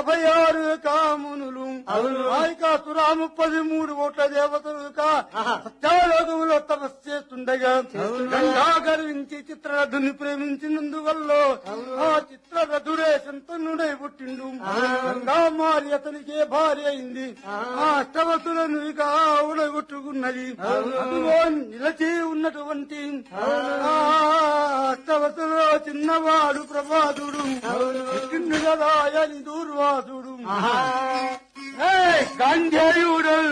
యాభై ఆరు కామునులు నాయకాసురా ముప్పది మూడు కోట్ల దేవతలు సత్యాలోకములో తపస్సు చేస్తుండగా గంగా గర్వించి చిత్రరథుని ప్రేమించినందువల్ల ఆ చిత్రరథుడే సంతనుడై పుట్టిండు గంగా మారి అతనికే భార్య అయింది ఆ అష్టవతులను ఇక ఉడగొట్టుకున్నది అదిగో నిలచి ఉన్నటువంటి ఆ అష్టవతులో చిన్నవాడు ప్రభాతుడు పుట్టిండు కదా అని దూర్వాసుడు గాంధేయుడు